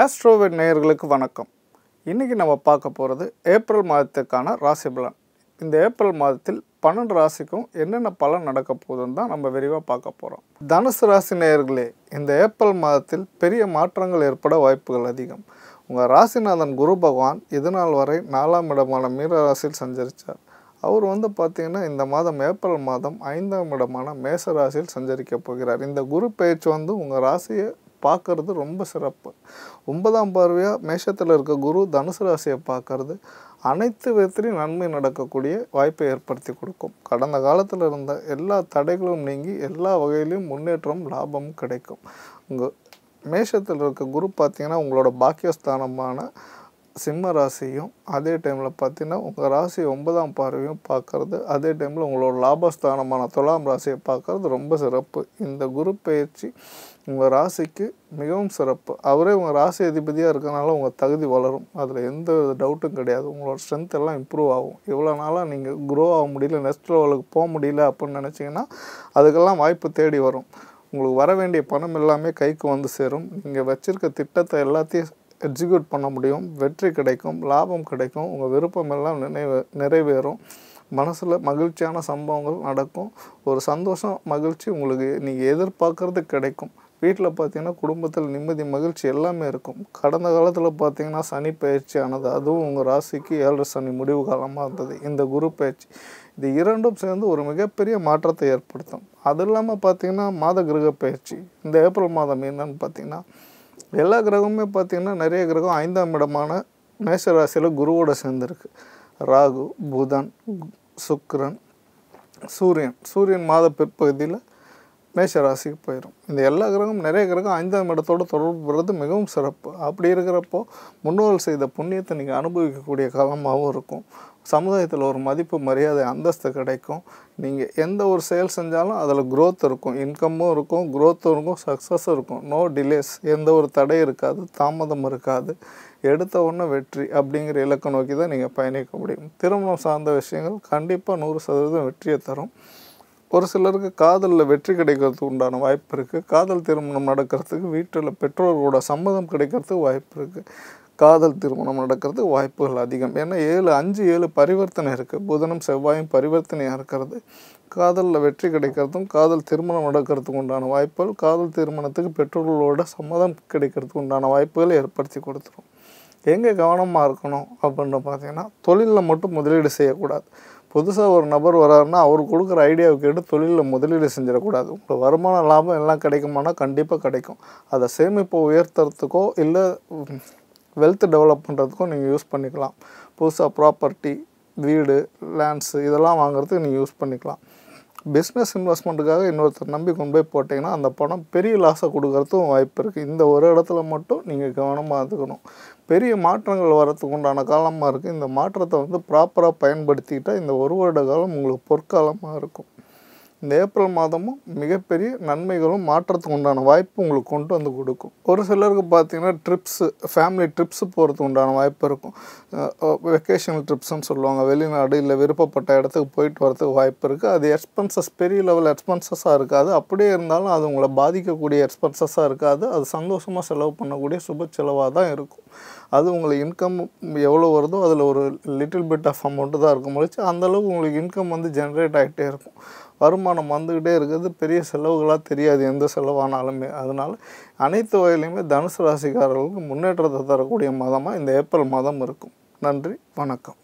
AstroVed நேயர்களுக்கு வணக்கம் இன்றைக்கி நம்ம பார்க்க போகிறது ஏப்ரல் மாதத்துக்கான ராசி பலன் இந்த ஏப்ரல் மாதத்தில் பன்னெண்டு ராசிக்கும் என்னென்ன பலன் நடக்க போகுதுன்னு தான் நம்ம விரிவாக பார்க்க போகிறோம் தனுசு ராசி நேயர்களே இந்த ஏப்ரல் மாதத்தில் பெரிய மாற்றங்கள் ஏற்பட வாய்ப்புகள் அதிகம் உங்கள் ராசிநாதன் குரு பகவான் இது நாள் வரை நாலாம் இடமான மீன ராசியில் சஞ்சரித்தார் அவர் வந்து பார்த்தீங்கன்னா இந்த மாதம் ஏப்ரல் மாதம் ஐந்தாம் இடமான மேச ராசியில் சஞ்சரிக்க போகிறார் இந்த குரு பயிற்சி வந்து உங்கள் ராசியை பார்க்கறது ரொம்ப சிறப்பு ஒன்பதாம் பார்வையாக மேஷத்தில் இருக்க குரு தனுசு ராசியை பார்க்கறது அனைத்து விதத்திலையும் நன்மை நடக்கக்கூடிய வாய்ப்பை ஏற்படுத்தி கொடுக்கும் கடந்த காலத்தில் இருந்த எல்லா தடைகளும் நீங்கி எல்லா வகையிலையும் முன்னேற்றம் லாபமும் கிடைக்கும் உங்கள் மேஷத்தில் இருக்க குரு பார்த்தீங்கன்னா உங்களோட பாக்கியஸ்தானமான சிம்ம ராசியும் அதே டைமில் பார்த்தீங்கன்னா உங்கள் ராசி ஒன்பதாம் பார்வையும் பார்க்கறது அதே டைமில் உங்களோட லாபஸ்தானமான துலாம் ராசியை பார்க்கறது ரொம்ப சிறப்பு இந்த குரு பயிற்சி உங்கள் ராசிக்கு மிகவும் சிறப்பு அவரே உங்கள் ராசி அதிபதியாக இருக்கனால உங்கள் தகுதி வளரும் அதில் எந்த டவுட்டும் கிடையாது உங்களோட ஸ்ட்ரென்த் எல்லாம் இம்ப்ரூவ் ஆகும் இவ்வளோ நாளாக நீங்கள் க்ரோ ஆக முடியல நெக்ஸ்ட் லெவலுக்கு போக முடியல அப்படின்னு நினச்சிங்கன்னா அதுக்கெல்லாம் வாய்ப்பு தேடி வரும் உங்களுக்கு வர வேண்டிய பணம் எல்லாமே கைக்கு வந்து சேரும் நீங்கள் வச்சுருக்க திட்டத்தை எல்லாத்தையும் எக்ஸிக்யூட் பண்ண முடியும் வெற்றி கிடைக்கும் லாபம் கிடைக்கும் உங்கள் விருப்பம் எல்லாம் நினைவு நிறைவேறும் மனசில் மகிழ்ச்சியான சம்பவங்கள் நடக்கும் ஒரு சந்தோஷம் மகிழ்ச்சி உங்களுக்கு நீங்கள் எதிர்பார்க்கறது கிடைக்கும் வீட்டில் பார்த்தீங்கன்னா குடும்பத்தில் நிம்மதி மகிழ்ச்சி எல்லாமே இருக்கும் கடந்த காலத்தில் பார்த்தீங்கன்னா சனி பயிற்சி ஆனது அதுவும் உங்கள் ராசிக்கு ஏழரை சனி முடிவு காலமாக இருந்தது இந்த குரு பயிற்சி இது இரண்டும் சேர்ந்து ஒரு மிகப்பெரிய மாற்றத்தை ஏற்படுத்தும் அது இல்லாமல் பார்த்தீங்கன்னா மாத கிரக பயிற்சி இந்த ஏப்ரல் மாதம் என்னன்னு பார்த்தீங்கன்னா எல்லா கிரகமுமே பார்த்திங்கன்னா நிறைய கிரகம் ஐந்தாம் இடமான மேஷ ராசியில் குருவோட சேர்ந்துருக்கு ராகு புதன் சுக்கிரன் சூரியன் சூரியன் மாத பிற்பகுதியில் மேஷ ராசிக்கு போயிடும் இந்த எல்லா கிரகமும் நிறைய கிரகம் ஐந்தாம் இடத்தோடு தொடர்பு பெறுறது மிகவும் சிறப்பு அப்படி இருக்கிறப்போ முன்னோர்கள் செய்த புண்ணியத்தை நீங்கள் அனுபவிக்கக்கூடிய காலமாகவும் இருக்கும் சமுதாயத்தில் ஒரு மதிப்பு மரியாதை அந்தஸ்து கிடைக்கும் நீங்கள் எந்த ஒரு செயல் செஞ்சாலும் அதில் growth இருக்கும் இன்கம்மும் இருக்கும் growthம் இருக்கும் சக்ஸஸும் இருக்கும் நோ டிலேஸ் எந்த ஒரு தடை இருக்காது தாமதம் இருக்காது எடுத்த உடனே வெற்றி அப்படிங்கிற இலக்கை நோக்கி தான் நீங்கள் பயணிக்க முடியும் திருமணம் சார்ந்த விஷயங்கள் கண்டிப்பாக நூறு சதவீதம் வெற்றியை தரும் ஒரு சிலருக்கு காதலில் வெற்றி கிடைக்கிறதுக்கு உண்டான வாய்ப்பு இருக்குது காதல் திருமணம் நடக்கிறதுக்கு வீட்டில் பெற்றோர்களோட சம்மதம் கிடைக்கிறதுக்கு வாய்ப்பு இருக்குது காதல் திருமணம் நடக்கிறதுக்கு வாய்ப்புகள் அதிகம் ஏன்னா ஏழு அஞ்சு ஏழு பரிவர்த்தனை இருக்குது புதனும் செவ்வாயும் பரிவர்த்தனையாக இருக்கிறது காதலில் வெற்றி கிடைக்கிறதும் காதல் திருமணம் நடக்கிறதுக்கு உண்டான வாய்ப்புகள் காதல் திருமணத்துக்கு பெற்றோர்களோட சம்மதம் கிடைக்கிறதுக்கு உண்டான வாய்ப்புகளை ஏற்படுத்தி கொடுத்துரும் எங்கே கவனமாக இருக்கணும் அப்படின்னு பார்த்தீங்கன்னா தொழிலில் மட்டும் முதலீடு செய்யக்கூடாது புதுசாக ஒரு நபர் வராருன்னா அவர் கொடுக்குற ஐடியாவை கேட்டு தொழிலில் முதலீடு செஞ்சிடக்கூடாது உங்களுக்கு வருமான லாபம் எல்லாம் கிடைக்குமானா கண்டிப்பாக கிடைக்கும் அதை சேமிப்பை உயர்த்துறதுக்கோ இல்லை வெல்த் டெவலப் பண்ணுறதுக்கோ நீங்கள் யூஸ் பண்ணிக்கலாம் புதுசாக ப்ராப்பர்ட்டி வீடு லேண்ட்ஸு இதெல்லாம் வாங்குறதுக்கு நீங்கள் யூஸ் பண்ணிக்கலாம் பிஸ்னஸ் இன்வெஸ்ட்மெண்ட்டுக்காக இன்னொருத்தர் நம்பி கொண்டு போய் போட்டிங்கன்னா அந்த பணம் பெரிய லாஸை கொடுக்கறதுக்கும் வாய்ப்பு இருக்குது இந்த ஒரு இடத்துல மட்டும் நீங்கள் கவனமாக இருந்துக்கணும் பெரிய மாற்றங்கள் வரத்துக்கு உண்டான காலமாக இருக்குது இந்த மாற்றத்தை வந்து ப்ராப்பராக பயன்படுத்திக்கிட்டால் இந்த ஒரு வருட காலம் உங்களுக்கு பொற்காலமாக இருக்கும் இந்த ஏப்ரல் மாதமும் மிகப்பெரிய நன்மைகளும் மாற்றத்துக்கு உண்டான வாய்ப்பு உங்களுக்கு கொண்டு வந்து கொடுக்கும் ஒரு சிலருக்கு பார்த்தீங்கன்னா ட்ரிப்ஸு ஃபேமிலி ட்ரிப்ஸு போகிறதுக்கு உண்டான வாய்ப்பு இருக்கும் வெக்கேஷனல் ட்ரிப்ஸ்னு சொல்லுவாங்க வெளிநாடு இல்லை விருப்பப்பட்ட இடத்துக்கு போயிட்டு வரதுக்கு வாய்ப்பு இருக்குது அது எக்ஸ்பென்சஸ் பெரிய லெவல் எக்ஸ்பென்சஸாக இருக்காது அப்படியே இருந்தாலும் அது உங்களை பாதிக்கக்கூடிய எக்ஸ்பென்சஸாக இருக்காது அது சந்தோஷமாக செலவு பண்ணக்கூடிய சுப செலவாக தான் இருக்கும் அது உங்களுக்கு இன்கம் எவ்வளோ வருதோ அதில் ஒரு லிட்டில் பிட் ஆஃப் அமௌண்ட்டு தான் இருக்கும் முடிச்சு அந்தளவுக்கு உங்களுக்கு இன்கம் வந்து ஜென்ரேட் ஆகிட்டே இருக்கும் வருமானம் வந்துக்கிட்டே இருக்கிறது பெரிய செலவுகளாக தெரியாது எந்த செலவானாலுமே அதனால் அனைத்து வகையிலையுமே தனுசு ராசிக்காரர்களுக்கு முன்னேற்றத்தை தரக்கூடிய மாதமாக இந்த ஏப்ரல் மாதம் இருக்கும் நன்றி வணக்கம்